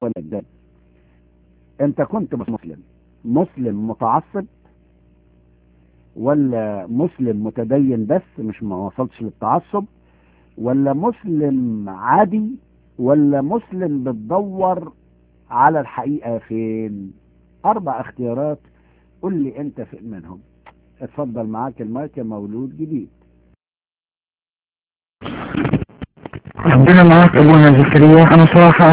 ولا الدين انت كنت مسلم مسلم متعصب ولا مسلم متدين بس مش ما وصلتش للتعصب ولا مسلم عادي ولا مسلم بتدور على الحقيقة فين اربع اختيارات قل لي انت في منهم اتفضل معاك المايك يا مولود جديد ربنا معك ابونا زكريا انا صراحة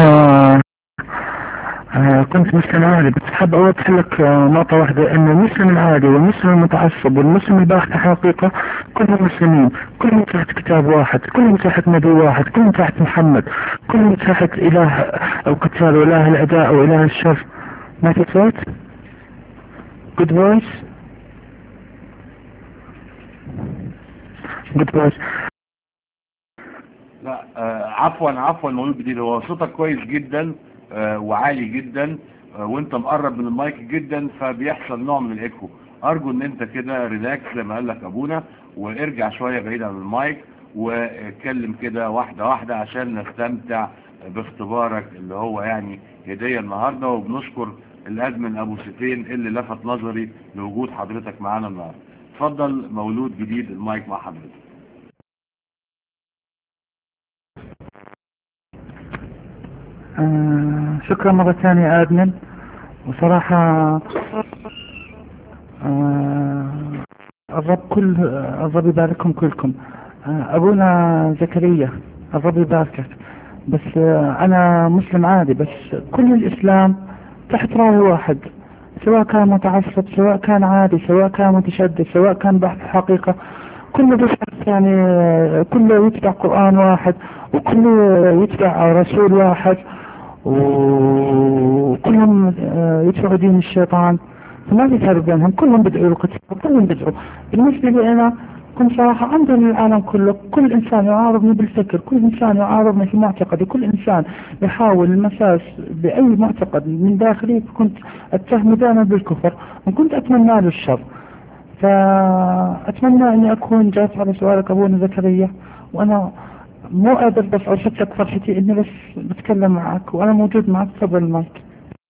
آه كنت مسلم عادي بس حاب اوضح لك آه نقطة واحدة ان المسلم العادي والمسلم المتعصب والمسلم الباحث عن حقيقة كلهم مسلمين كلهم تحت كتاب واحد كلهم تحت نبي واحد كلهم تحت محمد كلهم تحت اله القتال واله الاعداء واله الشر ما في صوت good voice good voice لا آه عفوا عفوا مولود جديد هو صوتك كويس جدا آه وعالي جدا آه وانت مقرب من المايك جدا فبيحصل نوع من الايكو ارجو ان انت كده ريلاكس زي ما قال لك ابونا وارجع شوية بعيد عن المايك واتكلم كده واحدة واحدة عشان نستمتع باختبارك اللي هو يعني هدية النهاردة وبنشكر الادمن ابو سيفين اللي لفت نظري لوجود حضرتك معانا النهاردة اتفضل مولود جديد المايك مع حضرتك آه شكرا مرة ثانية آدمن وصراحة آه الرب كل الرب يبارككم كلكم آه أبونا زكريا الرب يباركك بس آه أنا مسلم عادي بس كل الإسلام تحت راية واحد سواء كان متعصب سواء كان عادي سواء كان متشدد سواء كان بحث حقيقة كله بيبحث يعني كله يتبع قرآن واحد وكله يتبع رسول واحد وكلهم يدفعوا دين الشيطان فما في فرق بينهم كلهم بدعوا القتال كلهم بدعوا بالنسبة لي أنا كنت صراحة أنظر للعالم كله كل إنسان يعارضني بالفكر كل إنسان يعارضني في معتقدي كل إنسان يحاول المساس بأي معتقد من داخلي كنت أتهمه دائما بالكفر وكنت أتمنى له الشر فأتمنى أني أكون جاوبت على سؤالك أبونا زكريا وأنا مو قادر بس أوصف لك فرحتي إني بس بتكلم معك وأنا موجود معك تفضل المايك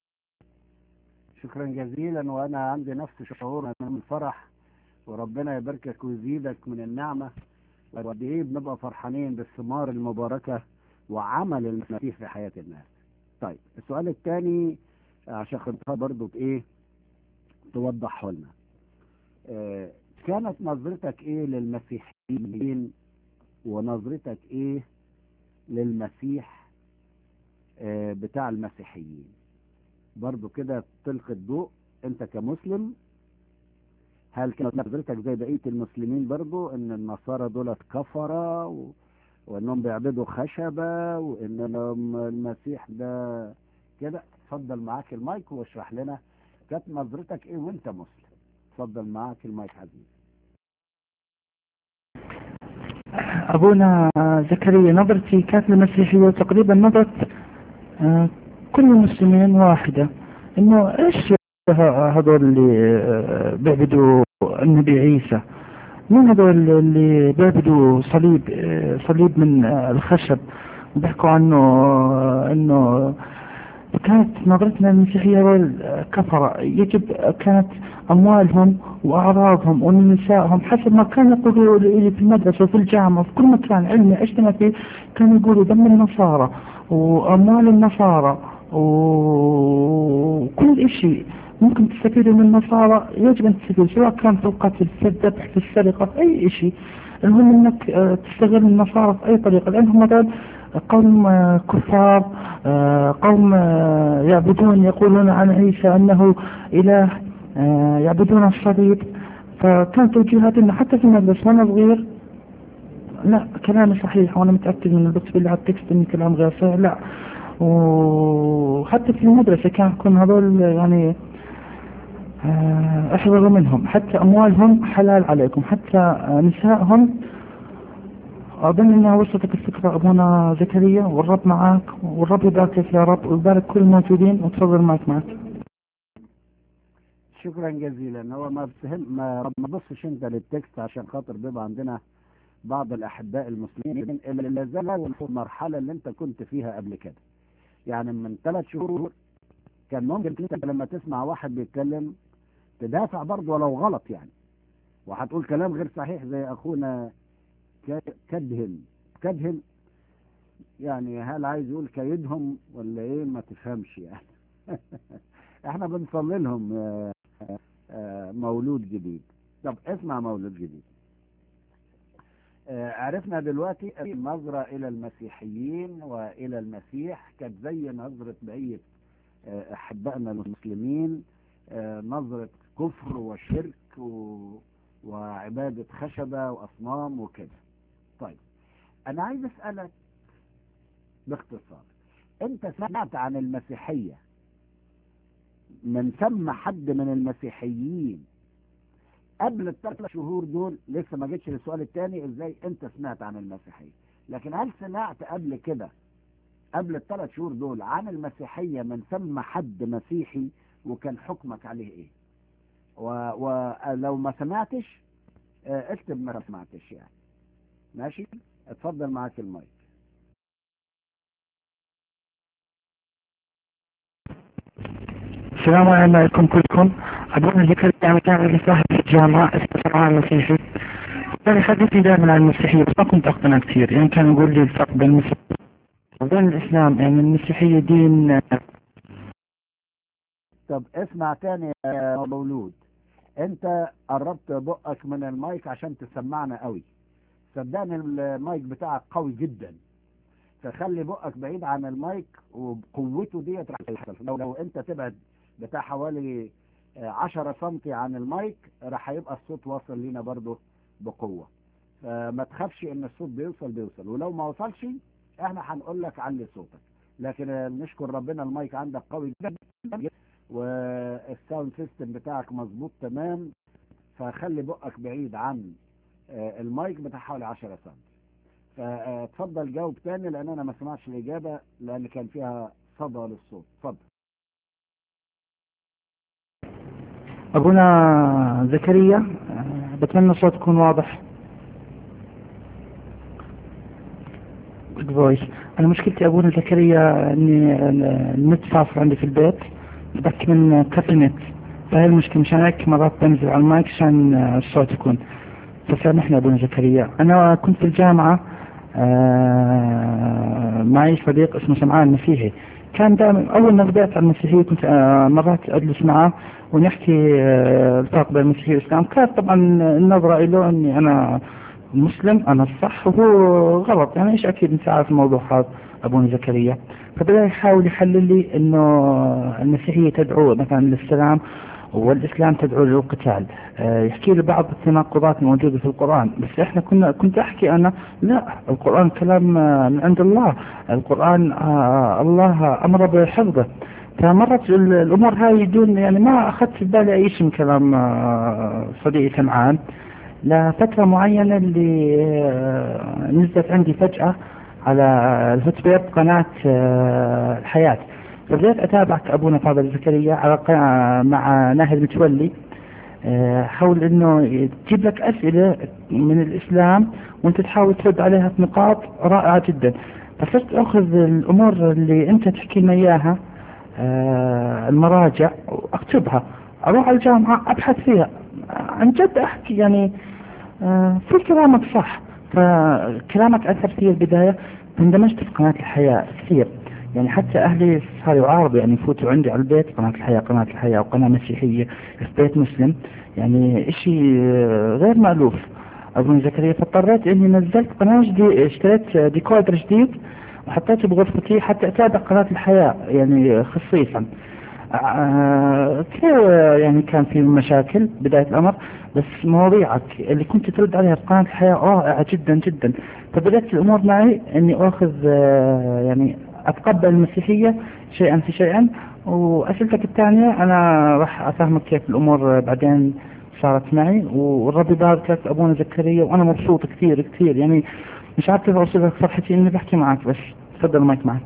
شكرا جزيلا وانا عندي نفس شعور من الفرح وربنا يباركك ويزيدك من النعمة وقد ايه بنبقى فرحانين بالثمار المباركة وعمل المسيح في حياة الناس طيب السؤال الثاني عشان خدتها برضو بايه توضحه لنا آه كانت نظرتك ايه للمسيحيين ونظرتك ايه للمسيح آه بتاع المسيحيين برضو كده تلقي الضوء انت كمسلم هل كانت نظرتك زي بقية المسلمين برضو ان النصارى دولت كفرة و... وانهم بيعبدوا خشبة وان المسيح ده كده اتفضل معاك المايك واشرح لنا كانت نظرتك ايه وانت مسلم اتفضل معاك المايك عزيز أبونا زكريا نظرتي كانت للمسيحية تقريبا نظرة كل المسلمين واحدة إنه إيش هذول اللي بيعبدوا النبي عيسى مين هذول اللي بيعبدوا صليب صليب من الخشب بيحكوا عنه إنه كانت نظرتنا للمسيحية والكفرة يجب كانت أموالهم وأعراضهم ونسائهم حسب ما كانوا يقولوا لي في المدرسة وفي الجامعة وفي كل مكان علمي أجتمع فيه كانوا يقولوا دم النصارى وأموال النصارى وكل إشي ممكن تستفيدوا من النصارى يجب أن تستفيدوا سواء كان في القتل في الذبح في السرقة في أي إشي المهم أنك تستغل النصارى في أي طريقة لأنهم هذول قوم كفار قوم يعبدون يقولون عن عيسى أنه إله يعبدون الصليب فكانت توجيهاتنا حتى في المدرسة وأنا صغير لا كلامي صحيح وأنا متأكد من البكس اللي على التكست إن كلام غير صحيح لا وحتى في المدرسة كان يكون هذول يعني احذروا منهم حتى أموالهم حلال عليكم حتى نسائهم أظن أنها وصلتك الفكرة أبونا زكريا والرب معك والرب يباركك يا رب ويبارك كل الموجودين وتفضل معك معك شكرا جزيلا هو ما بتهم ما ما تبصش انت للتكست عشان خاطر بيبقى عندنا بعض الاحباء المسلمين اللي زالوا في المرحله اللي انت كنت فيها قبل كده يعني من ثلاث شهور كان ممكن انت لما تسمع واحد بيتكلم تدافع برضه ولو غلط يعني وهتقول كلام غير صحيح زي اخونا ك- كدهن كدهن يعني هل عايز يقول كيدهم ولا ايه ما تفهمش يعني احنا بنصلي لهم آه، آه، مولود جديد طب اسمع مولود جديد آه، عرفنا دلوقتي النظرة إلى المسيحيين وإلى المسيح كانت زي نظرة بقية آه، أحبائنا المسلمين آه، نظرة كفر وشرك و... وعبادة خشبة وأصنام وكده طيب أنا عايز أسألك باختصار أنت سمعت عن المسيحية من ثم حد من المسيحيين قبل الثلاث شهور دول لسه ما جيتش للسؤال الثاني ازاي انت سمعت عن المسيحيه لكن هل سمعت قبل كده قبل الثلاث شهور دول عن المسيحيه من ثم حد مسيحي وكان حكمك عليه ايه و- ولو ما سمعتش آه، اكتب ما سمعتش يعني ماشي اتفضل معاك المايك السلام عليكم كلكم أبونا ذكر يعني كان عندي صاحب في الجامعة اسمه سمعان المسيحي كان يحدثني دائما عن المسيحية بس ما كنت أقتنع كثير يعني كان يقول لي الفرق بين المسيحية وبين الإسلام يعني المسيحية دين طب اسمع تاني يا مولود انت قربت بقك من المايك عشان تسمعنا قوي صدقني المايك بتاعك قوي جدا فخلي بقك بعيد عن المايك وبقوته ديت راح يحصل لو, لو انت تبعد بتاع حوالي آه، 10 سنتي عن المايك راح هيبقى الصوت واصل لينا برضه بقوة فما تخافش ان الصوت بيوصل بيوصل ولو ما وصلش احنا هنقول لك علي صوتك لكن آه، نشكر ربنا المايك عندك قوي جدا والساوند سيستم بتاعك مظبوط تمام فخلي بقك بعيد عن آه، المايك بتاع حوالي 10 سم فاتفضل جاوب تاني لان انا ما سمعتش الاجابه لان كان فيها صدى للصوت اتفضل أبونا زكريا آه، بتمنى الصوت يكون واضح Good voice. أنا مشكلتي أبونا زكريا إني النت فاصل عندي في البيت بحكي من كافي نت فهي المشكلة مشان هيك مرات بنزل على المايك عشان آه، الصوت يكون فسامحني أبونا زكريا أنا كنت في الجامعة آه، معي صديق اسمه سمعان المسيحي كان دائما أول ما بدأت على المسيحية كنت آه، مرات أجلس معه ونحكي آه، الفرق بين المسيحية والإسلام كانت طبعا النظرة له أني أنا مسلم أنا الصح وهو غلط يعني إيش أكيد أنت عارف الموضوع هذا أبونا زكريا فبدأ يحاول يحلل لي أنه المسيحية تدعو مثلا للسلام والإسلام تدعو للقتال آه، يحكي لي بعض التناقضات الموجودة في القرآن بس إحنا كنا كنت أحكي أنا لا القرآن كلام آه، من عند الله القرآن آه، الله أمر بحفظه فمرت ال- الأمور هاي دون يعني ما أخذت في بالي أي شيء من كلام آه، صديقي سمعان لفترة معينة اللي آه، نزلت عندي فجأة على الهوت بيب قناة آه، الحياة فبدأت أتابعك أبونا فاضل زكريا على قناة مع ناهد متولي آه، حول انه تجيب لك اسئله من الاسلام وانت تحاول ترد عليها في نقاط رائعه جدا فصرت اخذ الامور اللي انت تحكي لنا اياها آه، المراجع واكتبها اروح على الجامعه ابحث فيها عن جد احكي يعني آه، في كلامك صح فكلامك اثر في البدايه اندمجت في قناه الحياه كثير يعني حتى اهلي صاروا يعارضوا يعني يفوتوا عندي على البيت قناه الحياه قناه الحياه وقناه مسيحيه في بيت مسلم يعني اشي آه، غير مألوف أظن زكريا فاضطريت إني نزلت قناة جديد اشتريت ديكودر جديد وحطيته بغرفتي حتى أتابع قناة الحياة يعني خصيصا آه، كثير يعني كان في مشاكل بداية الأمر بس مواضيعك اللي كنت ترد عليها في قناة الحياة رائعة جدا جدا فبدأت الأمور معي إني أخذ آه، يعني أتقبل المسيحية شيئا في شيئا وأسئلتك الثانية أنا راح أفهمك كيف الأمور بعدين صارت معي والرب يبارك لك أبونا زكريا وأنا مبسوط كثير كثير يعني مش عارف كيف أوصل لك فرحتي إني بحكي معك بس تفضل المايك معك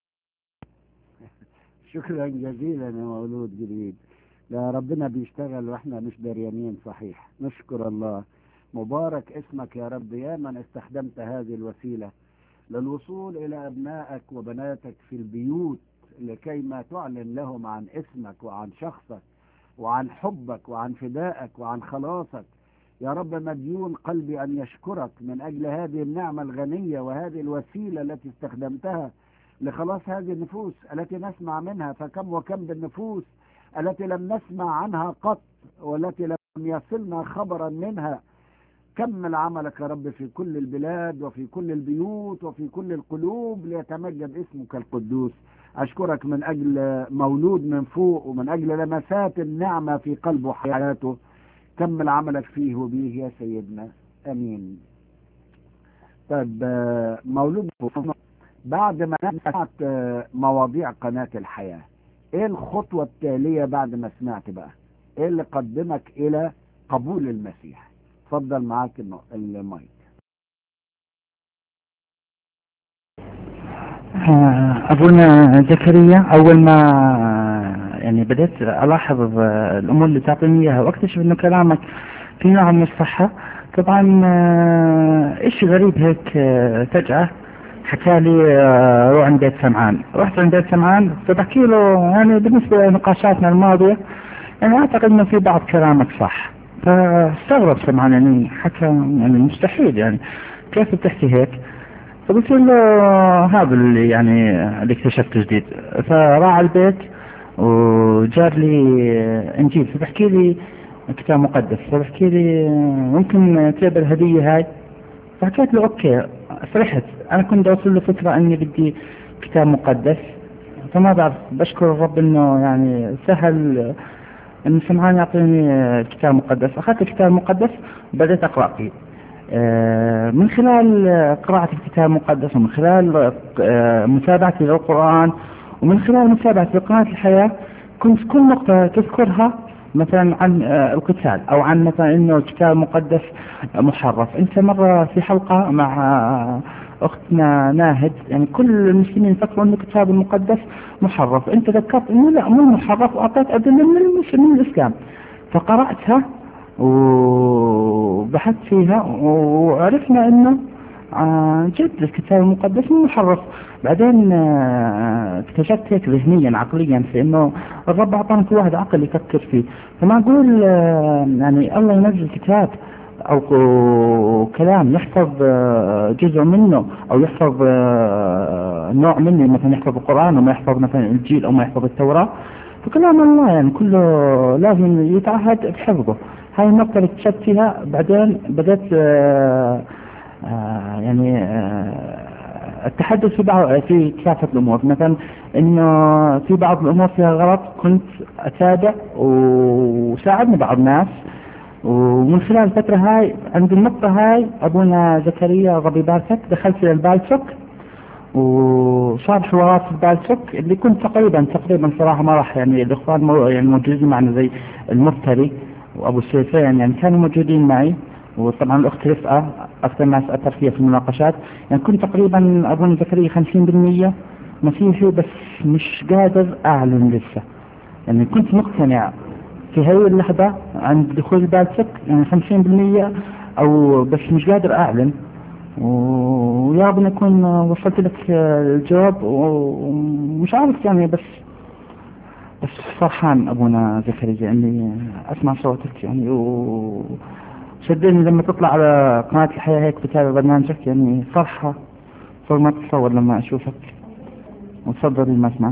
شكرا جزيلا يا مولود جديد لا ربنا بيشتغل واحنا مش دريانين صحيح نشكر الله مبارك اسمك يا رب يا من استخدمت هذه الوسيلة للوصول إلى أبنائك وبناتك في البيوت لكي ما تعلن لهم عن اسمك وعن شخصك وعن حبك وعن فدائك وعن خلاصك يا رب مديون قلبي أن يشكرك من أجل هذه النعمة الغنية وهذه الوسيلة التي استخدمتها لخلاص هذه النفوس التي نسمع منها فكم وكم بالنفوس التي لم نسمع عنها قط والتي لم يصلنا خبرا منها كمل عملك يا رب في كل البلاد وفي كل البيوت وفي كل القلوب ليتمجد اسمك القدوس أشكرك من أجل مولود من فوق ومن أجل لمسات النعمة في قلبه وحياته كمل عملك فيه وبيه يا سيدنا أمين طيب آه، مولود من فوق بعد ما سمعت آه، مواضيع قناة الحياة ايه الخطوة التالية بعد ما سمعت بقى ايه اللي قدمك الى قبول المسيح اتفضل معاك النو- المايك آه، أبونا زكريا أول ما يعني بدأت ألاحظ آه، الأمور اللي تعطيني إياها وأكتشف إنه كلامك في نوع من الصحة طبعا آه، إشي غريب هيك آه، فجأة حكى لي آه، روح عند بيت سمعان رحت عند بيت سمعان فبحكي له يعني بالنسبة لنقاشاتنا الماضية يعني أعتقد إنه في بعض كلامك صح فاستغرب سمعان يعني حكى يعني مستحيل يعني كيف بتحكي هيك فقلت له هذا اللي يعني اللي اكتشفته جديد فراح على البيت وجاب لي انجيل فبحكي لي كتاب مقدس فبحكي لي ممكن تقبل الهدية هاي فحكيت له اوكي فرحت انا كنت اوصل له فترة اني بدي كتاب مقدس فما بعرف بشكر الرب انه يعني سهل ان سمعان يعطيني كتاب مقدس اخذت الكتاب المقدس وبدأت اقرأ فيه آه، من خلال قراءة الكتاب المقدس ومن خلال آه، متابعتي للقرآن ومن خلال متابعتي لقناة الحياة كنت كل نقطة تذكرها مثلا عن آه، القتال أو عن مثلا إنه الكتاب المقدس محرف أنت مرة في حلقة مع آه، أختنا ناهد يعني كل المسلمين يفكروا أن الكتاب المقدس محرف أنت ذكرت أنه لا مو محرف وأعطيت أدلة من المسلمين الإسلام فقرأتها وبحثت فيها وعرفنا انه آه، جد الكتاب المقدس مو محرف بعدين آه، اكتشفت هيك ذهنيا عقليا في انه الرب اعطانا كل واحد عقل يفكر فيه فما اقول آه، يعني الله ينزل كتاب او ك- كلام يحفظ آه، جزء منه او يحفظ آه، نوع منه مثلا يحفظ القران وما يحفظ مثلا الانجيل او ما يحفظ التوراه فكلام الله يعني كله لازم يتعهد بحفظه هاي النقطة اللي اكتشفت فيها بعدين بدأت آه، آه، يعني آه، التحدث في بعض في كافة الأمور مثلا إنه في بعض الأمور فيها غلط كنت أتابع وساعدني بعض الناس ومن خلال الفترة هاي عند النقطة هاي أبونا زكريا ربي باركك دخلت إلى البالتوك وصار حوارات في البالتوك اللي كنت تقريبا تقريبا صراحة ما راح يعني الإخوان مو يعني موجودين معنا زي المفتري وأبو سيفين يعني كانوا موجودين معي وطبعا الأخت رفقة أكثر ناس أثر فيها في المناقشات يعني كنت تقريبا أظن زكريا 50% مسيحي بس مش قادر أعلن لسه يعني كنت مقتنع في هذه اللحظة عند دخول البالتك يعني 50% أو بس مش قادر أعلن ويا رب أكون وصلت لك الجواب ومش عارف يعني بس بس فرحان أبونا زكريا إني أسمع صوتك يعني وشدني لما تطلع على قناة الحياة هيك بتابع برنامجك يعني فرحة فوق ما تتصور لما أشوفك وتفضل ما سمعت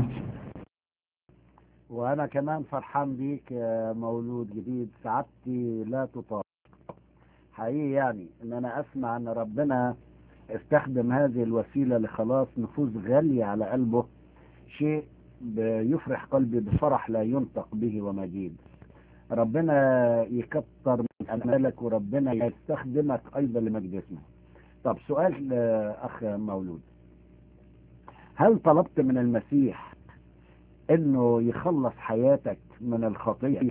وانا كمان فرحان بيك يا مولود جديد سعادتي لا تطاق حقيقي يعني ان انا اسمع ان ربنا استخدم هذه الوسيلة لخلاص نفوس غالية على قلبه شيء بيفرح قلبي بفرح لا ينطق به ومجيد ربنا يكتر من امالك وربنا يستخدمك ايضا لمجد اسمه طب سؤال آه، اخ مولود هل طلبت من المسيح انه يخلص حياتك من الخطيئة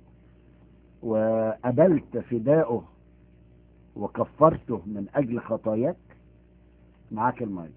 وقبلت فدائه وكفرته من اجل خطاياك معاك المايك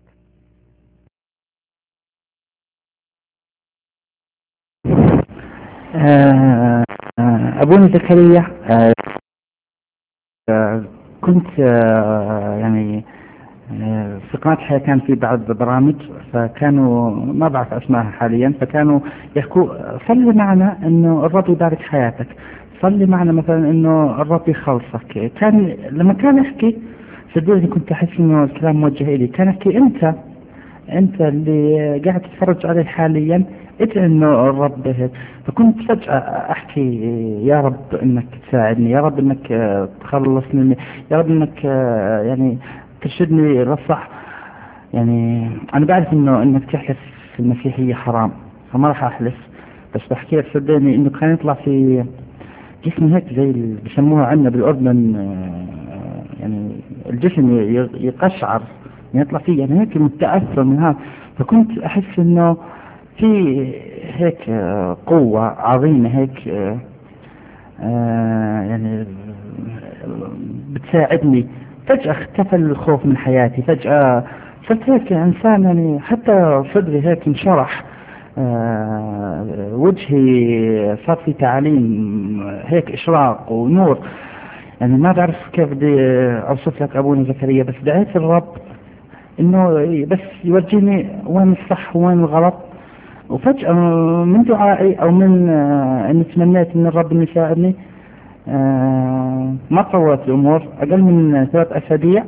آه، آه، أبونا زكريا آه، آه، كنت آه، يعني آه، في قناة الحياة كان في بعض برامج فكانوا ما بعرف اسمائها حاليا فكانوا يحكوا صلي معنا انه الرب يبارك حياتك صلي معنا مثلا انه الرب يخلصك كان لما كان يحكي صدقني كنت احس انه الكلام موجه الي كان يحكي انت انت اللي قاعد تتفرج عليه حاليا ادعي انه الرب هيك فكنت فجأة احكي يا رب انك تساعدني يا رب انك آه، تخلصني من- يا رب انك آه، يعني ترشدني للصح يعني انا بعرف انه انك تحلف في المسيحية حرام فما راح احلف بس بحكي لك صدقني انه كان يطلع في جسمي هيك زي اللي بسموها عندنا بالاردن آه، يعني الجسم ي- يقشعر يعني يطلع فيه يعني هيك متأثر من هذا فكنت احس انه في هيك آه، قوة عظيمة هيك آه، آه، يعني بتساعدني فجأة اختفى الخوف من حياتي فجأة صرت هيك إنسان يعني حتى صدري هيك انشرح آه، وجهي صار في تعاليم هيك إشراق ونور يعني ما بعرف كيف بدي أوصف لك أبونا زكريا بس دعيت الرب إنه بس يورجيني وين الصح وين الغلط وفجأة من دعائي أو من آه، إني تمنيت من الرب إنه يساعدني آه، ما طولت الأمور أقل من ثلاث أسابيع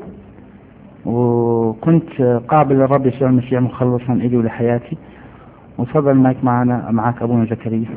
وكنت قابل الرب يسوع المسيح مخلصا إلي ولحياتي وتفضل المايك معنا معك أبونا زكريا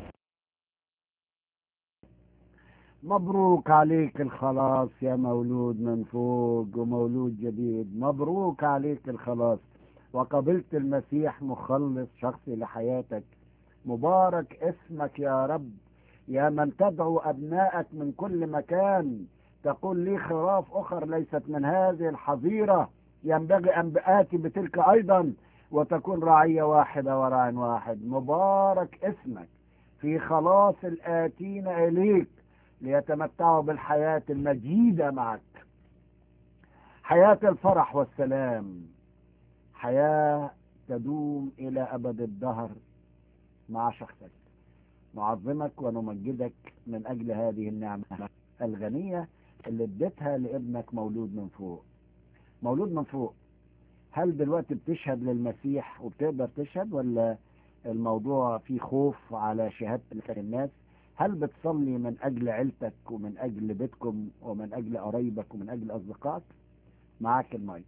مبروك عليك الخلاص يا مولود من فوق ومولود جديد مبروك عليك الخلاص وقبلت المسيح مخلص شخصي لحياتك مبارك اسمك يا رب يا من تدعو أبنائك من كل مكان تقول لي خراف أخر ليست من هذه الحظيرة ينبغي أن بآتي بتلك أيضا وتكون رعية واحدة وراع واحد مبارك اسمك في خلاص الآتين إليك ليتمتعوا بالحياة المجيدة معك حياة الفرح والسلام حياة تدوم إلى أبد الدهر مع شخصك نعظمك ونمجدك من أجل هذه النعمة الغنية اللي اديتها لابنك مولود من فوق مولود من فوق هل دلوقتي بتشهد للمسيح وبتقدر تشهد ولا الموضوع فيه خوف على شهادة الناس هل بتصلي من أجل عيلتك ومن أجل بيتكم ومن أجل قرايبك ومن أجل أصدقائك معاك المايك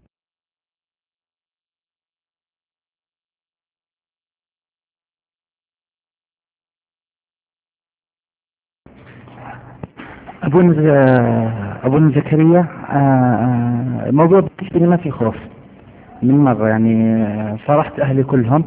أبونا ز- أبونا زكريا آه، آه، الموضوع بالنسبة لي ما في خوف من مرة يعني آه، صارحت أهلي كلهم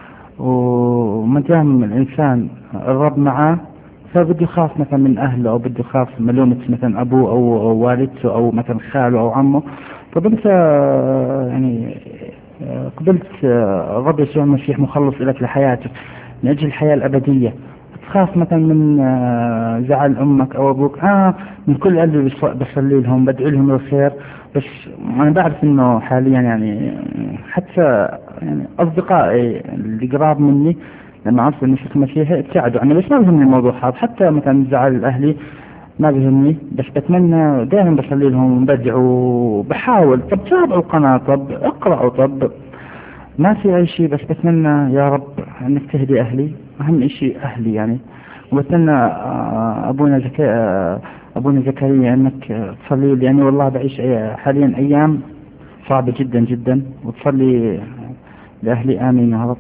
وما دام الإنسان الرب معاه فبده يخاف مثلا من أهله أو بده يخاف ملومة مثلا أبوه أو أو والدته أو مثلا خاله أو عمه فبنت آه، يعني آه، قبلت آه، الرب يسوع المسيح مخلص لك لحياتك من أجل الحياة الأبدية تخاف مثلا من آه، زعل امك او ابوك اه من كل قلبي بص- بصلي لهم بدعي لهم الخير بس انا بعرف انه حاليا يعني حتى يعني اصدقائي اللي قراب مني لما عرفوا اني شيخ مسيحي ابتعدوا عني بس ما بيهمني الموضوع هذا حتى مثلا زعل اهلي ما بيهمني بس بتمنى دائما بصلي لهم بدعوا بحاول طب تابعوا القناة طب اقرأوا طب ما في أي شيء بس بتمنى يا رب أنك تهدي أهلي أهم شيء أهلي يعني وبتمنى آه، أبونا زكي آه، أبونا زكريا أنك آه، تصلي لي يعني والله بعيش أي- حاليا أيام صعبة جدا جدا وتصلي لأهلي آمين يا رب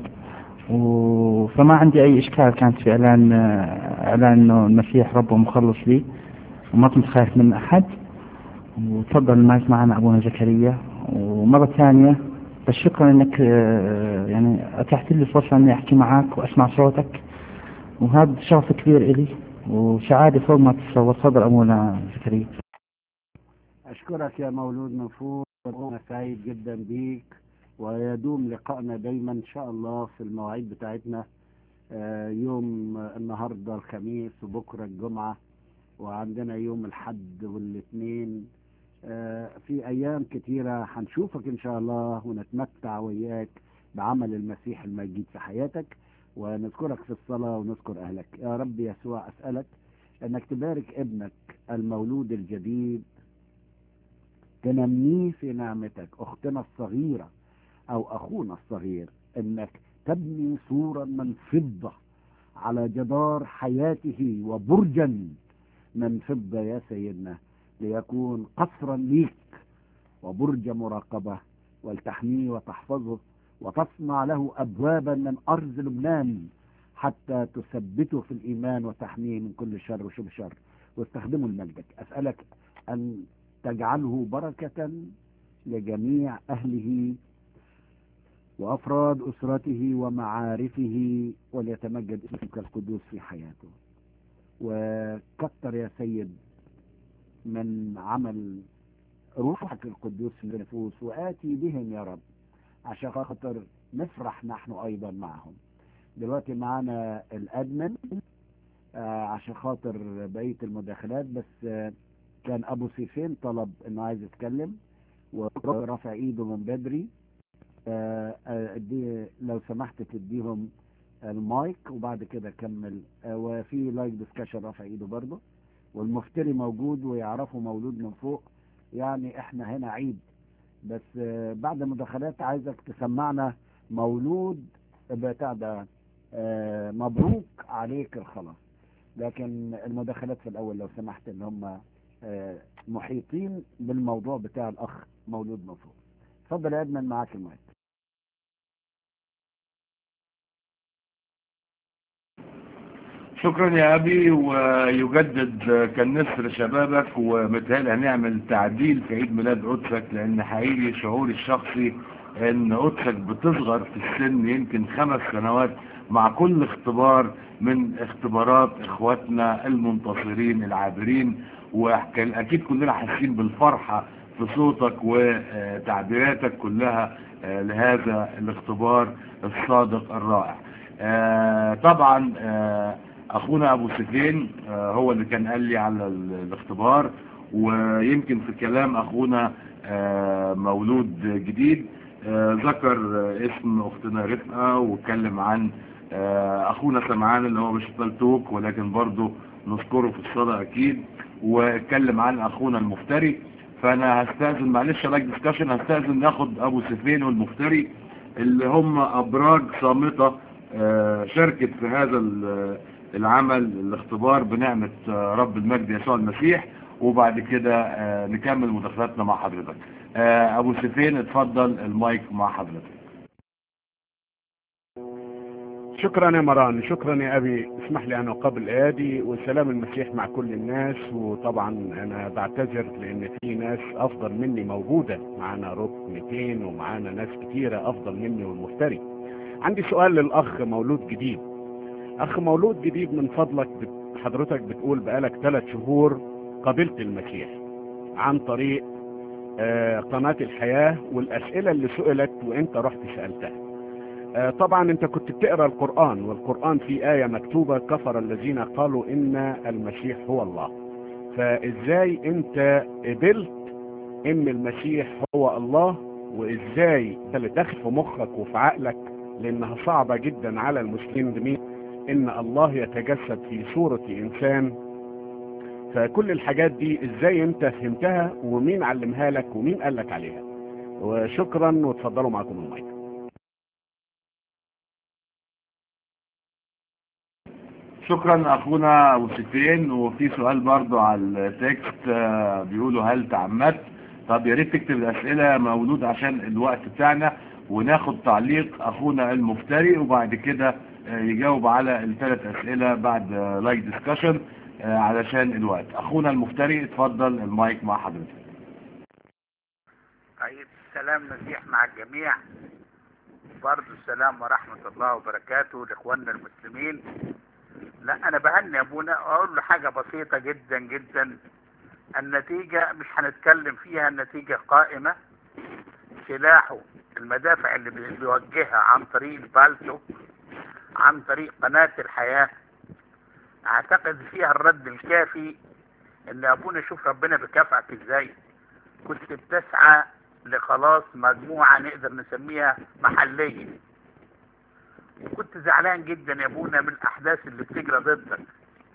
و- فما عندي أي إشكال كانت في إعلان آه، إعلان إنه المسيح رب ومخلص لي وما كنت خايف من أحد وتفضل المايك معنا أبونا زكريا ومرة ثانية بس شكرا انك آه، يعني اتحت لي فرصة اني احكي معك واسمع صوتك وهذا شرف كبير الي وسعادة فوق ما تتصور تفضل ابونا زكريا أشكرك يا مولود من فوق وأنا سعيد جدا بيك ويدوم لقائنا دايما إن شاء الله في المواعيد بتاعتنا آه، يوم النهاردة الخميس وبكرة الجمعة وعندنا يوم الحد والاثنين آه، في أيام كتيرة هنشوفك إن شاء الله ونتمتع وياك بعمل المسيح المجيد في حياتك ونذكرك في الصلاة ونذكر أهلك يا رب يسوع أسألك أنك تبارك ابنك المولود الجديد تنميه في نعمتك اختنا الصغيرة او اخونا الصغير انك تبني سورا من فضة على جدار حياته وبرجا من فضة يا سيدنا ليكون قصرا ليك وبرج مراقبة ولتحميه وتحفظه وتصنع له أبوابا من أرض لبنان حتى تثبته في الإيمان وتحميه من كل شر وشبه شر واستخدمه لمجدك أسألك أن تجعله بركة لجميع أهله وأفراد أسرته ومعارفه وليتمجد اسمك القدوس في حياته وكتر يا سيد من عمل روحك القدوس في النفوس وآتي بهم يا رب عشان خاطر نفرح نحن أيضا معهم دلوقتي معانا الأدمن آه عشان خاطر بقية المداخلات بس آه كان أبو سيفين طلب إنه عايز يتكلم ورفع إيده من بدري آه آه دي لو سمحت تديهم المايك وبعد كده كمل آه وفي لايك ديسكشن رفع ايده برضه والمفتري موجود ويعرفوا مولود من فوق يعني احنا هنا عيد بس آه بعد المداخلات عايزك تسمعنا مولود بتاع ده آه مبروك عليك الخلاص لكن المداخلات في الاول لو سمحت ان هم آه محيطين بالموضوع بتاع الاخ مولود من فوق اتفضل يا ادمن معاك المايك شكرا يا ابي ويجدد كالنسر شبابك ومتهيألي هنعمل تعديل في عيد ميلاد قدسك لان حقيقي شعوري الشخصي ان قدسك بتصغر في السن يمكن خمس سنوات مع كل اختبار من اختبارات اخواتنا المنتصرين العابرين واكيد كلنا حاسين بالفرحة في صوتك وتعبيراتك كلها لهذا الاختبار الصادق الرائع طبعا اخونا ابو سفين هو اللي كان قال لي على الاختبار ويمكن في كلام اخونا مولود جديد ذكر اسم اختنا رفقة واتكلم عن اخونا سمعان اللي هو مش بلتوك ولكن برضه نذكره في الصلاة اكيد واتكلم عن اخونا المفتري فانا هستأذن معلش لايك ديسكشن هستأذن ناخد ابو سفين والمفتري اللي هم ابراج صامتة شاركت في هذا العمل الاختبار بنعمة رب المجد يسوع المسيح وبعد كده نكمل مداخلاتنا مع حضرتك ابو سفين اتفضل المايك مع حضرتك شكرا يا مران شكرا يا ابي اسمح لي ان اقابل ادي وسلام المسيح مع كل الناس وطبعا انا بعتذر لان في ناس افضل مني موجودة معانا روب 200 ومعانا ناس كتيرة افضل مني والمفتري عندي سؤال للاخ مولود جديد اخ مولود جديد من فضلك حضرتك بتقول بقالك ثلاث شهور قبلت المسيح عن طريق آه قناة الحياة والاسئلة اللي سئلت وانت رحت سألتها آه طبعا انت كنت بتقرأ القرآن والقرآن في آية مكتوبة كفر الذين قالوا ان المسيح هو الله فازاي انت قبلت ان المسيح هو الله وازاي ده اللي داخل في مخك وفي عقلك لانها صعبة جدا على المسلمين ان الله يتجسد في صورة انسان فكل الحاجات دي ازاي انت فهمتها ومين علمها لك ومين قال لك عليها وشكرا وتفضلوا معكم المايك شكرا اخونا ابو سفين وفي سؤال برضو على التكست بيقولوا هل تعمدت طب يا ريت تكتب الاسئله مولود عشان الوقت بتاعنا وناخد تعليق اخونا المفتري وبعد كده يجاوب على الثلاث اسئله بعد لايك ديسكشن علشان الوقت اخونا المفتري اتفضل المايك مع حضرتك طيب السلام مسيح مع الجميع برضو السلام ورحمة الله وبركاته لإخواننا المسلمين لا أنا بهني أبونا أقول له حاجة بسيطة جدا جدا النتيجة مش هنتكلم فيها النتيجة قائمة سلاحه المدافع اللي بيوجهها عن طريق البالتو عن طريق قناة الحياة اعتقد فيها الرد الكافي ان ابونا شوف ربنا بكافئك ازاي كنت بتسعى لخلاص مجموعة نقدر نسميها محلية وكنت زعلان جدا يا ابونا من الاحداث اللي بتجرى ضدك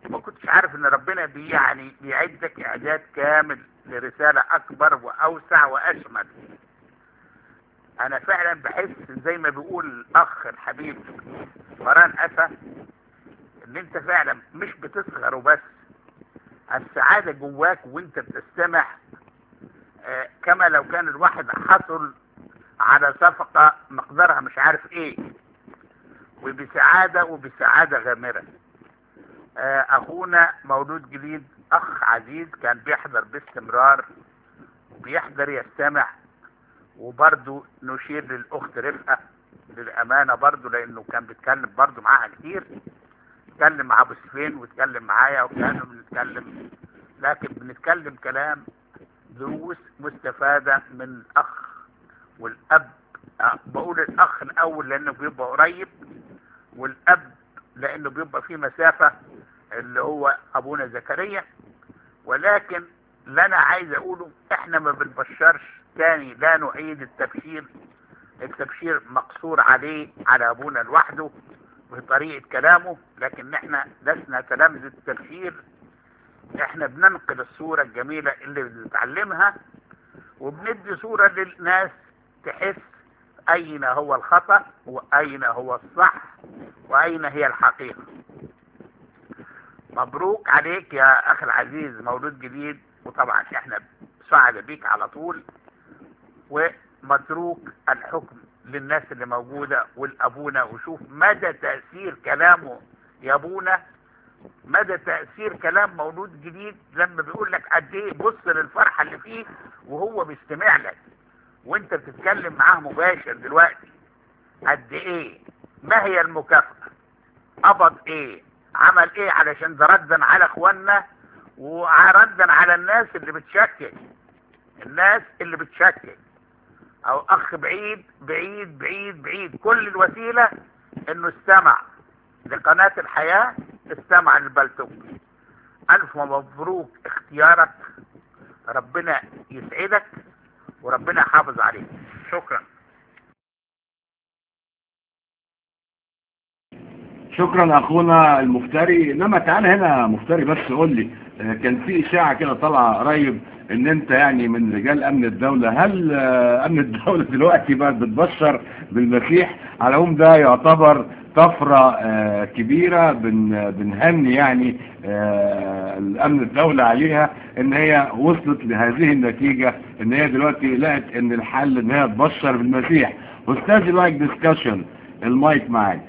ما كنتش عارف ان ربنا بي يعني بيعدك اعداد كامل لرسالة اكبر واوسع واشمل انا فعلا بحس زي ما بيقول الاخ الحبيب فران اسى ان انت فعلا مش بتصغر وبس السعادة جواك وانت بتستمع آه، كما لو كان الواحد حصل على صفقة مقدارها مش عارف ايه وبسعادة وبسعادة غامرة آه، اخونا مولود جديد اخ عزيز كان بيحضر باستمرار وبيحضر يستمع وبرضه نشير للاخت رفقة للامانة برضه لانه كان بيتكلم برضه معاها كتير اتكلم مع ابو سفين واتكلم معايا وكانوا بنتكلم لكن بنتكلم كلام دروس مستفادة من الاخ والاب أه، بقول الاخ الاول لانه بيبقى قريب والاب لانه بيبقى في مسافة اللي هو ابونا زكريا ولكن اللي انا عايز اقوله احنا ما بنبشرش تاني لا نعيد التبشير التبشير مقصور عليه على ابونا لوحده بطريقة كلامه لكن احنا لسنا تلامذة التبشير احنا بننقل الصورة الجميلة اللي بنتعلمها وبندي صورة للناس تحس اين هو الخطأ واين هو الصح واين هي الحقيقة مبروك عليك يا اخي العزيز مولود جديد وطبعا احنا سعد بيك على طول ومتروك الحكم للناس اللي موجودة والابونا وشوف مدى تأثير كلامه يا ابونا مدى تأثير كلام مولود جديد لما بيقول لك قد ايه بص للفرحة اللي فيه وهو بيستمع لك وانت بتتكلم معاه مباشر دلوقتي قد ايه ما هي المكافأة قبض ايه عمل ايه علشان ده ردا على اخواننا وردا على الناس اللي بتشكك الناس اللي بتشكك او اخ بعيد بعيد بعيد بعيد كل الوسيلة انه استمع لقناة الحياة استمع للبلتوك الف مبروك اختيارك ربنا يسعدك وربنا يحافظ عليك شكرا شكرا اخونا المفتري انما تعالى هنا مفتري بس قول لي آه، كان في اشاعه كده طالعه قريب ان انت يعني من رجال امن الدوله هل آه، امن الدوله دلوقتي بقى بتبشر بالمسيح على هم ده يعتبر طفره آه، كبيره بن بنهني يعني آه، الامن الدوله عليها ان هي وصلت لهذه النتيجه ان هي دلوقتي لقت ان الحل ان هي تبشر بالمسيح استاذ اللايك ديسكشن المايك معاك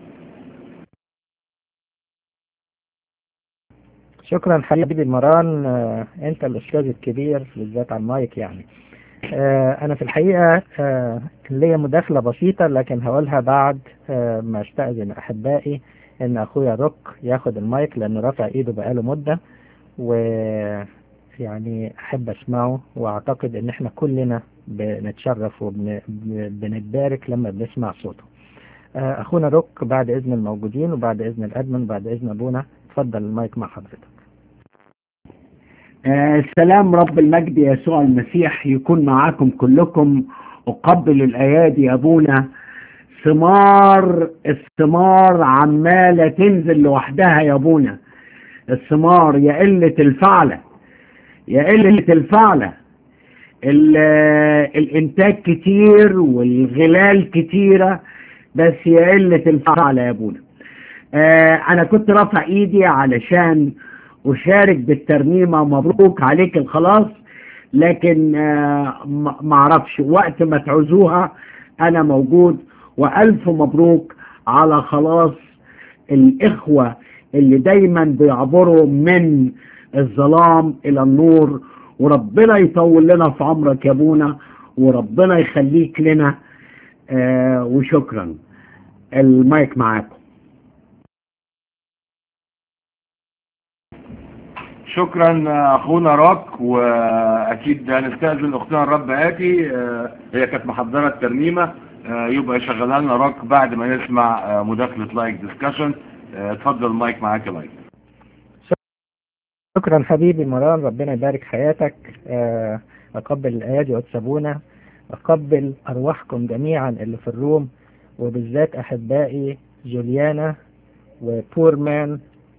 شكرا حبيبي مران آه، انت الاستاذ الكبير بالذات على المايك يعني آه، انا في الحقيقة آه، ليا مداخلة بسيطة لكن هقولها بعد آه، ما استأذن احبائي ان اخويا روك ياخد المايك لانه رافع ايده بقاله مدة و يعني احب اسمعه واعتقد ان احنا كلنا بنتشرف وبنتبارك لما بنسمع صوته آه، اخونا روك بعد اذن الموجودين وبعد اذن الادمن وبعد اذن ابونا اتفضل المايك مع حضرتك آه، سلام رب المجد يسوع المسيح يكون معاكم كلكم أقبل الأيادي يا أبونا ثمار الثمار عمالة تنزل لوحدها يا أبونا الثمار يا قلة الفعلة يا قلة الفعلة ال- الإنتاج كتير والغلال كتيرة بس يا قلة الفعلة يا أبونا آه، أنا كنت رافع إيدي علشان أشارك بالترنيمة مبروك عليك الخلاص لكن آه، ما ما اعرفش وقت ما تعوزوها أنا موجود وألف مبروك على خلاص الإخوة اللي دايما بيعبروا من الظلام إلى النور وربنا يطول لنا في عمرك يا أبونا وربنا يخليك لنا آه وشكرا المايك معاكم شكرا اخونا روك واكيد هنستاذن اختنا الرب اتي آه، هي كانت محضره الترنيمه آه، يبقى يشغلها لنا روك بعد ما نسمع آه، مداخله لايك ديسكشن اتفضل المايك معاك يا لايك شكرا حبيبي مران ربنا يبارك حياتك آه، أقبل الأيادي وتسابونا أقبل أرواحكم جميعا اللي في الروم وبالذات أحبائي جوليانا وبورمان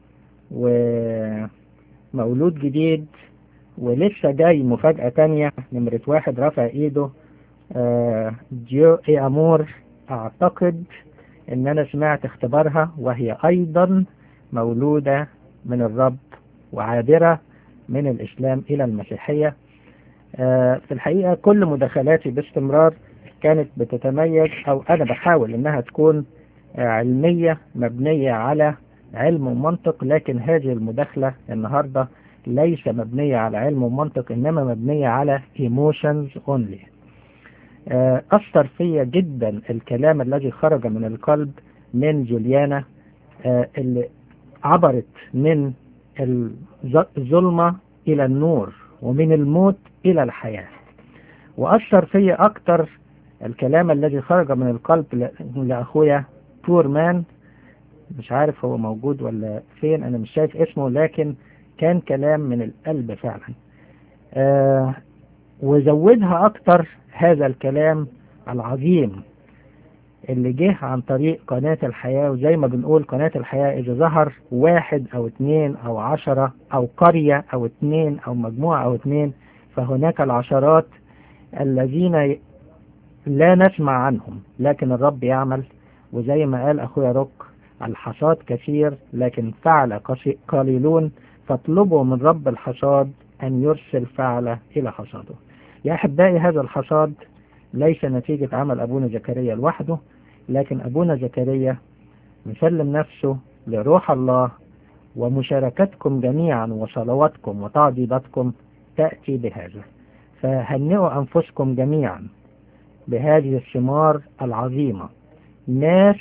ومولود جديد ولسه جاي مفاجأة تانية نمرة واحد رفع ايده آه، ديو اي امور اعتقد ان انا سمعت اختبارها وهي ايضا مولودة من الرب وعابرة من الاسلام الى المسيحية آه، في الحقيقة كل مداخلاتي باستمرار كانت بتتميز او انا بحاول انها تكون آه، علمية مبنية على علم ومنطق لكن هذه المداخلة النهاردة ليس مبنية على علم ومنطق إنما مبنية على emotions only آه، أثر فيا جدا الكلام الذي خرج من القلب من جوليانا آه، اللي عبرت من الظ- الظلمة إلى النور ومن الموت إلى الحياة وأثر فيا أكتر الكلام الذي خرج من القلب ل- لأخويا بور مان مش عارف هو موجود ولا فين أنا مش شايف اسمه لكن كان كلام من القلب فعلا آه وزودها أكتر هذا الكلام العظيم اللي جه عن طريق قناة الحياة وزي ما بنقول قناة الحياة إذا ظهر واحد أو اتنين أو عشرة أو قرية أو اتنين أو مجموعة أو اتنين فهناك العشرات الذين ي- لا نسمع عنهم لكن الرب يعمل وزي ما قال أخويا روك الحصاد كثير لكن فعل قصي- قليلون فاطلبوا من رب الحصاد أن يرسل فعل إلى حصاده يا أحبائي هذا الحصاد ليس نتيجة عمل أبونا زكريا لوحده لكن أبونا زكريا مسلم نفسه لروح الله ومشاركتكم جميعا وصلواتكم وتعضيداتكم تأتي بهذا فهنئوا أنفسكم جميعا بهذه الثمار العظيمة ناس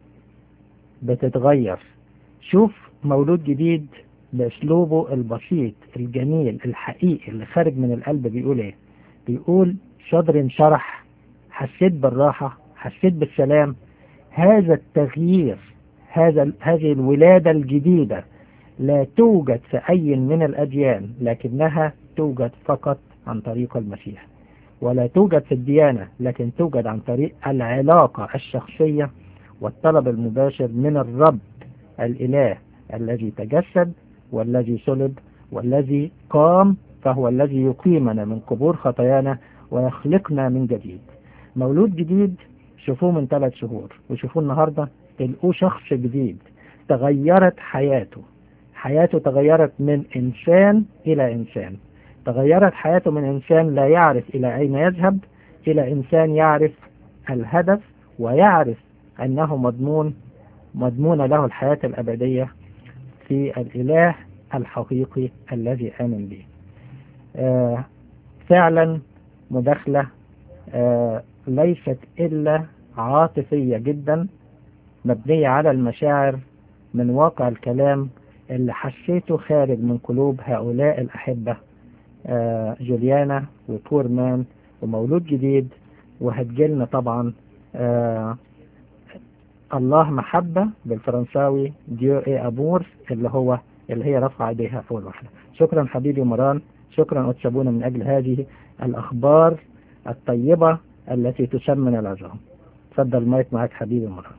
بتتغير شوف مولود جديد بأسلوبه البسيط الجميل الحقيقي اللي خارج من القلب بيقول ايه بيقول صدر انشرح حسيت بالراحة حسيت بالسلام هذا التغيير هذا هذه الولادة الجديدة لا توجد في أي من الأديان لكنها توجد فقط عن طريق المسيح ولا توجد في الديانة لكن توجد عن طريق العلاقة الشخصية والطلب المباشر من الرب الإله الذي تجسد والذي صلب والذي قام فهو الذي يقيمنا من قبور خطايانا ويخلقنا من جديد مولود جديد شوفوه من ثلاث شهور وشوفوه النهاردة تلقوه شخص جديد تغيرت حياته حياته تغيرت من إنسان إلى إنسان تغيرت حياته من إنسان لا يعرف إلى أين يذهب إلى إنسان يعرف الهدف ويعرف أنه مضمون مضمون له الحياة الأبدية في الإله الحقيقي الذي آمن به آه فعلا مداخلة آه ليست إلا عاطفية جدا مبنية على المشاعر من واقع الكلام اللي حسيته خارج من قلوب هؤلاء الأحبة آه جوليانا وبورمان ومولود جديد وهتجيلنا طبعا آه الله محبة بالفرنساوي ديو اي امور اللي هو اللي هي رفع ايديها اول واحدة شكرا حبيبي مران شكرا أتشابونا من أجل هذه الأخبار الطيبة التي تسمن العظام تفضل المايك معك حبيبي مران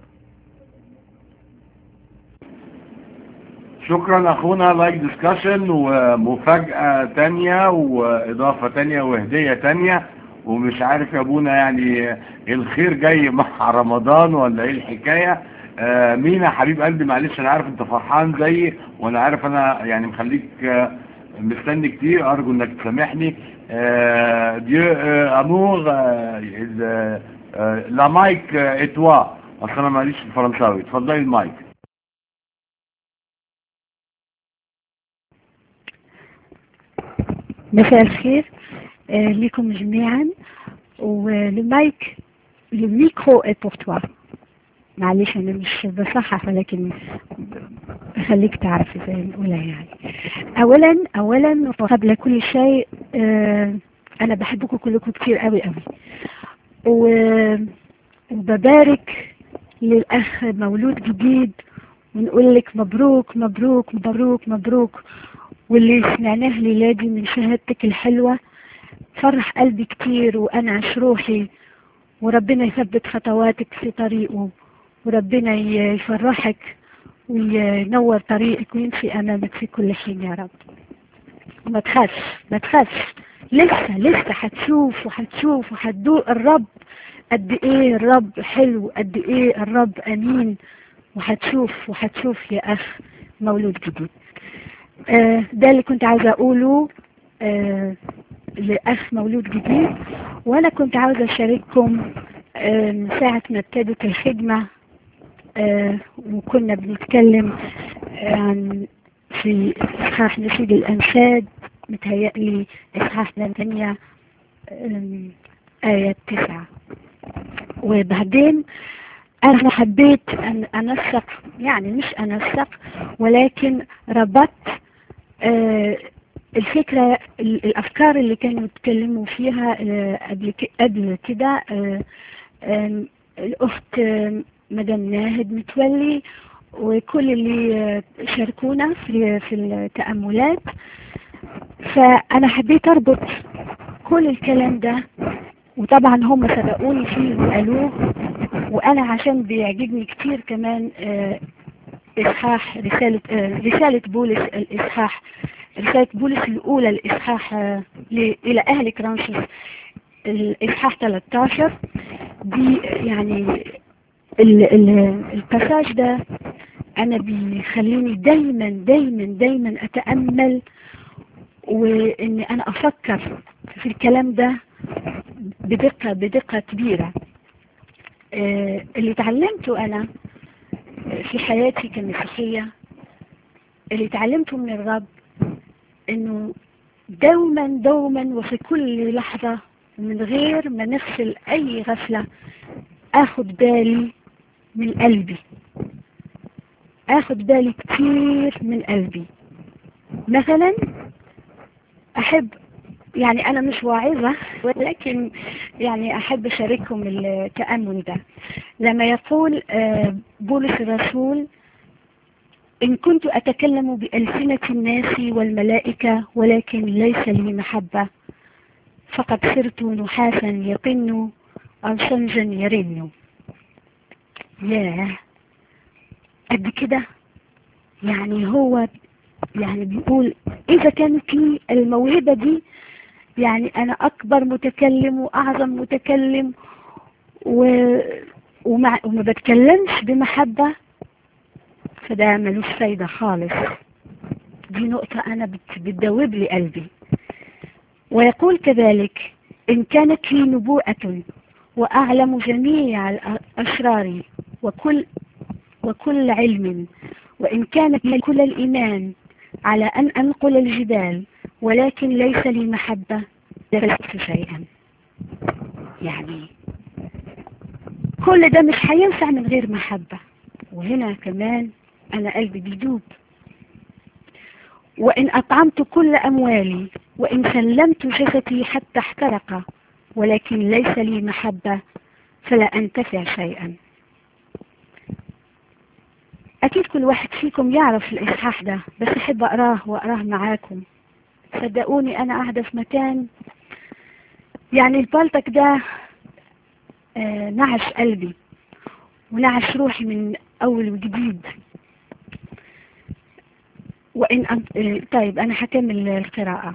شكرا اخونا لايك ديسكشن ومفاجأة تانية واضافة تانية وهدية تانية ومش عارف يا ابونا يعني الخير جاي مع رمضان ولا ايه الحكاية آه مين يا حبيب قلبي معلش انا عارف انت فرحان زيي وانا عارف انا يعني مخليك آه مستني كتير ارجو انك تسامحني آه ديو آه امور آه آه آه لا مايك آه اتوا اصل انا ماليش في الفرنساوي اتفضلي المايك مساء الخير آه لكم جميعا والمايك الميكرو est pour toi معلش انا مش بصحح ولكن بخليك تعرف ازاي نقولها يعني اولا اولا وقبل كل شيء آه انا بحبكم كلكم كتير قوي قوي وببارك للاخ مولود جديد ونقول لك مبروك مبروك مبروك مبروك واللي سمعناه ليلادي من شهادتك الحلوة فرح قلبي كتير وأنعش روحي وربنا يثبت خطواتك في طريقه وربنا يفرحك وينور طريقك ويمشي أمامك في كل حين يا رب ما تخافش ما تخافش لسه لسه هتشوف وهتشوف وهتدوق الرب قد ايه الرب حلو قد ايه الرب امين وهتشوف وهتشوف يا اخ مولود جديد آه ده اللي كنت عاوزة اقوله آه لاخ مولود جديد وانا كنت عاوزة اشارككم آه من ساعة ما ابتدت الخدمة آه وكنا بنتكلم عن في اصحاح نشيد الانشاد متهيألي اصحاح ثمانية آية تسعة وبعدين أنا حبيت أن أنسق يعني مش أنسق ولكن ربطت آه الفكرة الأفكار اللي كانوا يتكلموا فيها آه قبل قبل كده آه الأخت مدام ناهد متولي وكل اللي شاركونا في في التأملات فأنا حبيت أربط كل الكلام ده وطبعا هم سبقوني فيه وقالوه وأنا عشان بيعجبني كتير كمان إصحاح رسالة رسالة بولس الإصحاح رسالة بولس الأولى الإصحاح إلى أهل كرانسوس الإصحاح 13 دي يعني الباساج ده أنا بيخليني دايما دايما دايما أتأمل وإني أنا أفكر في الكلام ده بدقة بدقة كبيرة آه اللي تعلمته أنا في حياتي كمسيحية اللي تعلمته من الرب إنه دوما دوما وفي كل لحظة من غير ما نغفل أي غفلة أخد بالي من قلبي أخد بالي كتير من قلبي مثلا أحب يعني أنا مش واعظة ولكن يعني أحب أشارككم التأمل ده لما يقول بولس الرسول إن كنت أتكلم بألسنة الناس والملائكة ولكن ليس لي محبة فقد صرت نحاسا يطن أو صنجا يرن ياه قد كده يعني هو يعني بيقول إذا كانت لي الموهبة دي يعني أنا أكبر متكلم وأعظم متكلم و... ومع... وما بتكلمش بمحبة فده ملوش فايدة خالص دي نقطة أنا بت... بتدوب لي قلبي ويقول كذلك إن كانت لي نبوءة وأعلم جميع الأشرار وكل وكل علم وإن كانت لي كل الإيمان على أن أنقل الجبال ولكن ليس لي محبة لست شيئا يعني كل ده مش هينفع من غير محبة وهنا كمان أنا قلبي بيدوب وإن أطعمت كل أموالي وإن سلمت جسدي حتى احترق ولكن ليس لي محبة فلا أنتفع شيئا أكيد كل واحد فيكم يعرف الإصحاح ده بس أحب أقراه وأقراه معاكم صدقوني أنا قاعدة في مكان يعني البلطك ده آه نعش قلبي ونعش روحي من أول وجديد وإن أنت آه طيب أنا هكمل القراءة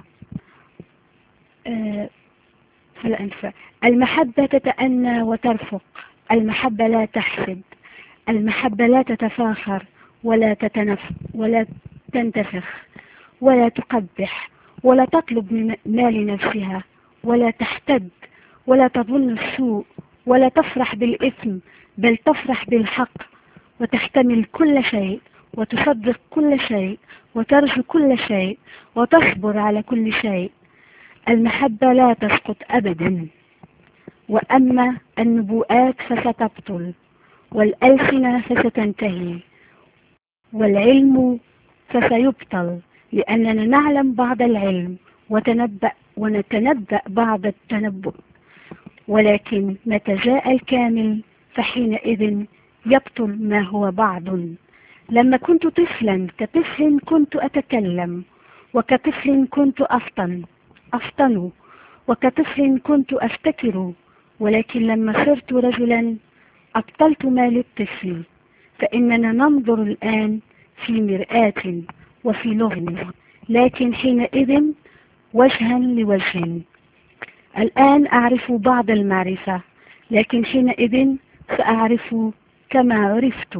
آه فلا أنفع المحبة تتأنى وترفق المحبة لا تحسد المحبة لا تتفاخر ولا تتنف ولا تنتفخ ولا تقبح ولا تطلب من مال نفسها ولا تحتد ولا تظن السوء ولا تفرح بالإثم بل تفرح بالحق وتحتمل كل شيء وتصدق كل شيء وترجو كل شيء وتصبر على كل شيء المحبة لا تسقط أبدا وأما النبوءات فستبطل والألسنة فستنتهي والعلم فسيبطل لأننا نعلم بعض العلم وتنبأ ونتنبأ بعض التنبؤ ولكن متى جاء الكامل فحينئذ يبطل ما هو بعض لما كنت طفلا كطفل كنت أتكلم وكطفل كنت أفطن أفطن وكطفل كنت أفتكر ولكن لما صرت رجلا أبطلت ما للطفل فإننا ننظر الآن في مرآة وفي لغن لكن حينئذ وجها لوجه الآن أعرف بعض المعرفة لكن حينئذ سأعرف كما عرفت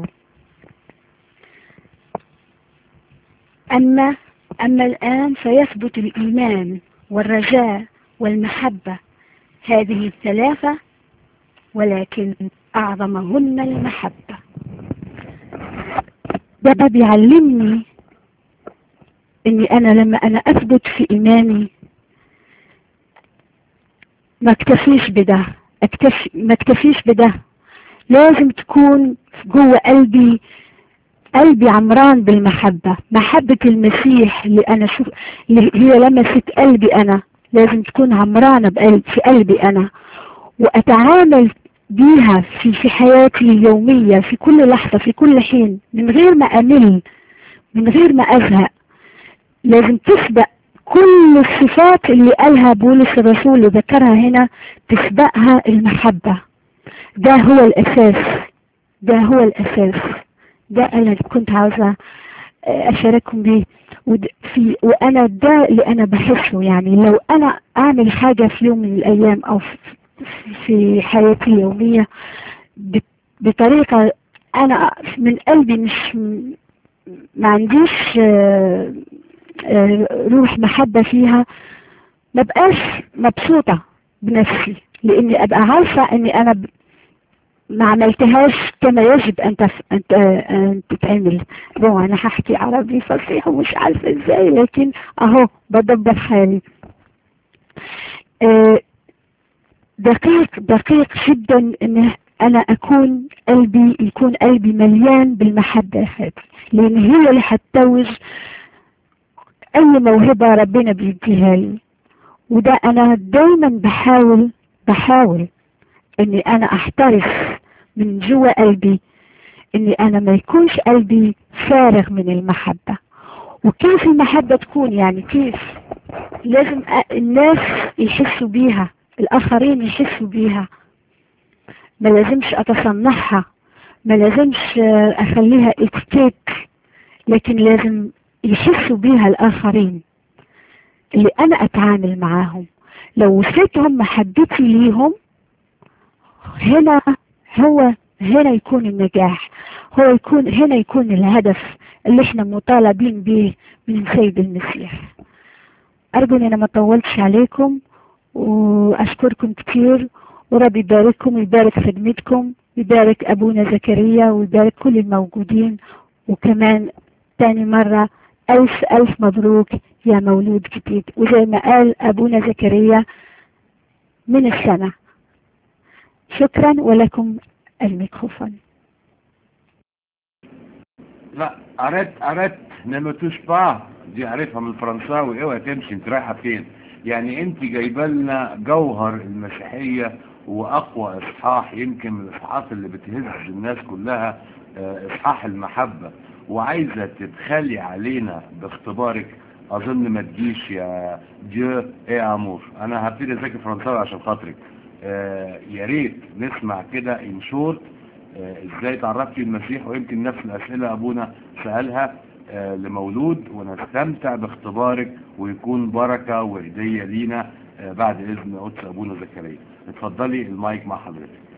أما أما الآن فيثبت الإيمان والرجاء والمحبة هذه الثلاثة ولكن أعظمهن المحبة ده بيعلمني إني أنا لما أنا أثبت في إيماني ما اكتفيش بده اكتفي ما اكتفيش بده لازم تكون جوه قلبي قلبي عمران بالمحبة محبة المسيح اللي أنا شوف اللي هي لمست قلبي أنا لازم تكون عمرانة بقلب في قلبي أنا وأتعامل بيها في في حياتي اليومية في كل لحظة في كل حين من غير ما أمل من غير ما أزهق لازم تسبق كل الصفات اللي قالها بولس الرسول وذكرها هنا تسبقها المحبة ده هو الأساس ده هو الأساس ده أنا كنت عاوزة أشارككم بيه في وأنا ده اللي أنا بحسه يعني لو أنا أعمل حاجة في يوم من الأيام أو في حياتي اليومية بطريقة أنا من قلبي مش ما عنديش روح محبة فيها ما بقاش مبسوطة بنفسي لاني ابقى عارفة اني انا ما عملتهاش كما يجب ان تف... ان, ت... أن تتعمل بو انا هحكي عربي فصيح ومش عارفة ازاي لكن اهو بدبر حالي دقيق دقيق جدا ان انا اكون قلبي يكون قلبي مليان بالمحبة هذه لان هي اللي هتتوج اي موهبة ربنا بيديها لي وده انا دايما بحاول بحاول اني انا احترس من جوا قلبي اني انا ما يكونش قلبي فارغ من المحبة وكيف المحبة تكون يعني كيف لازم الناس يحسوا بيها الاخرين يحسوا بيها ما لازمش اتصنعها ما لازمش اخليها اتكيت لكن لازم يحسوا بيها الآخرين اللي أنا أتعامل معاهم لو وصلتهم محبتي ليهم هنا هو هنا يكون النجاح هو يكون هنا يكون الهدف اللي احنا مطالبين به من سيد المسيح أرجو أن أنا ما طولتش عليكم وأشكركم كتير ورب يبارككم ويبارك خدمتكم ويبارك أبونا زكريا ويبارك كل الموجودين وكمان تاني مرة ألف ألف مبروك يا مولود جديد وزي ما قال أبونا زكريا من السنة شكرا ولكم الميكروفون لا قريت قريت نمتوش با دي عارفها من الفرنساوي اوعى تمشي انت رايحه فين يعني انت جايبه لنا جوهر المسيحيه واقوى اصحاح يمكن من الاصحاحات اللي بتهز الناس كلها اصحاح المحبه وعايزة تتخلي علينا باختبارك اظن ما تجيش يا جو ايه امور انا هبتدي اذاكر فرنساوي عشان خاطرك آه يا ريت نسمع كده ان شورت آه ازاي تعرفتي المسيح ويمكن نفس الاسئله ابونا سالها آه لمولود ونستمتع باختبارك ويكون بركه وهديه لينا آه بعد اذن قدس ابونا زكريا اتفضلي المايك مع حضرتك